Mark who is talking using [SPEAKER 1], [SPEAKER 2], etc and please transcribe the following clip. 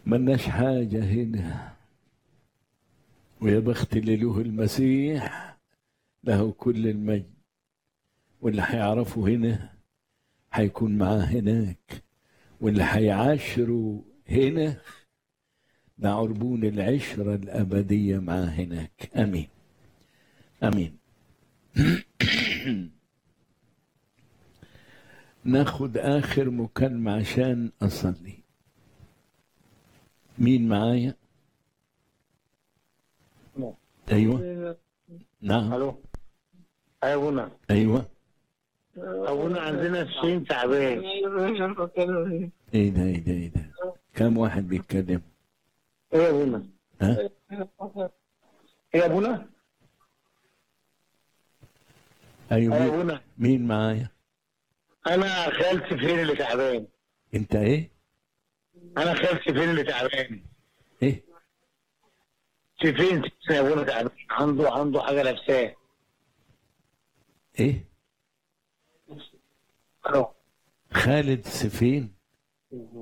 [SPEAKER 1] ملناش حاجة هنا ويا بخت اللي له المسيح له كل المجد واللي هيعرفه هنا هيكون معاه هناك واللي هيعاشره هنا ده عربون العشرة الأبدية معاه هناك أمين أمين ناخد آخر مكالمة عشان أصلي مين معايا؟ أيوة نعم
[SPEAKER 2] الو ايوه ابونا
[SPEAKER 1] أيوة
[SPEAKER 2] ابونا عندنا الشين تعبان
[SPEAKER 1] إيه ده إيه ده إيه ده كم واحد بيتكلم؟
[SPEAKER 2] ايه يا ابونا
[SPEAKER 1] ها؟
[SPEAKER 2] ايه يا ابونا
[SPEAKER 1] أيوة
[SPEAKER 2] ايه يا
[SPEAKER 1] مين-
[SPEAKER 2] ابونا
[SPEAKER 1] مين معايا؟
[SPEAKER 2] انا خالتي فين اللي تعبان
[SPEAKER 1] أنت إيه؟
[SPEAKER 2] انا خالتي فين اللي تعبان
[SPEAKER 1] إيه؟
[SPEAKER 2] فين يا ابونا تعبان عنده عنده حاجه لابساه
[SPEAKER 1] إيه؟
[SPEAKER 2] الو
[SPEAKER 1] خالد سفين